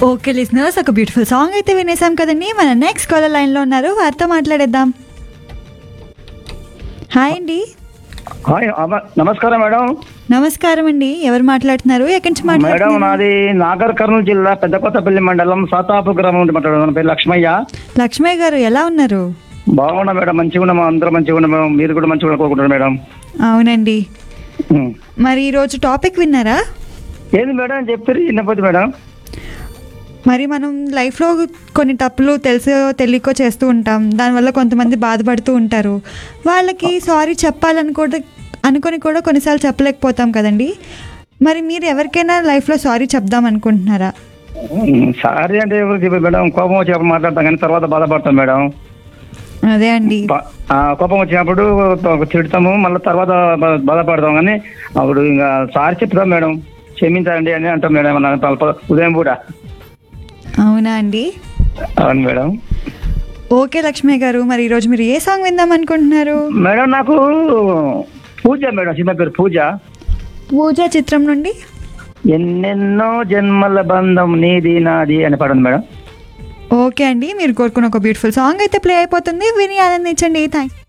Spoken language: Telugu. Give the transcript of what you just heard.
ఓకే లిసనర్స్ ఒక బ్యూటిఫుల్ సాంగ్ అయితే వినేసాం కదండి మన నెక్స్ట్ కాలర్ లైన్లో ఉన్నారు వారితో మాట్లాడేద్దాం హాయ్ అండి హాయ్ అమ్మ- నమస్కారం మేడం నమస్కారం అండి ఎవరు మాట్లాడుతున్నారు ఎక్కడి నుంచి మేడం మాట్లాడుతున్నారు నాది నాగర్ కర్నూలు జిల్లా పెద్దకొత్తపల్లి మండలం సాతాపు గ్రామం నుండి మాట్లాడుతున్నాను నా పేరు లక్ష్మయ్య లక్ష్మయ్య గారు ఎలా ఉన్నారు బాగున్నా మేడం మంచిగా ఉన్నాము అందరం మంచిగా ఉన్నాము మీరు కూడా మంచిగా కోరుకుంటారు మేడం అవునండి ఉం. మరి ఈరోజు టాపిక్ విన్నారా ఏంది మేడం చెప్తారు విన్నపోతే మేడం మరి మనం లైఫ్లో కొన్ని తప్పులు తెలుసో తెలియకో చేస్తూ ఉంటాం దానివల్ల కొంతమంది బాధపడుతూ ఉంటారు వాళ్ళకి సారీ చెప్పాలని కూడా అనుకొని కూడా కొన్నిసార్లు చెప్పలేకపోతాం కదండి మరి మీరు ఎవరికైనా లైఫ్లో సారీ చెప్దాం అనుకుంటున్నారా ఉం, సారీ అంటే ఎవరు చెప్పారు మేడం కోపం వచ్చి మాట్లాడతాం కానీ తర్వాత బాధపడతాం మేడం అదే అండి బా- ఆ, కోపం వచ్చినప్పుడు తిడతాము మళ్ళీ తర్వాత బా- బాధపడతాం కానీ అప్పుడు ఇంకా సారీ చెప్తాం మేడం క్షమించండి అని అంటాం మేడం మన ప- ఉదయం కూడా అవునా అండి అవును మేడం ఓకే లక్ష్మి గారు మరి ఈరోజు మీరు ఏ సాంగ్ విందాం అనుకుంటున్నారు మేడం నాకు పూజ మేడం సినిమా పేరు పూజ పూజ చిత్రం నుండి ఎన్నెన్నో జన్మల బంధం నీది నాది అని పడింది మేడం ఓకే అండి మీరు కోరుకున్న ఒక బ్యూటిఫుల్ సాంగ్ అయితే ప్లే అయిపోతుంది విని ఆనందించండి థ్యాంక్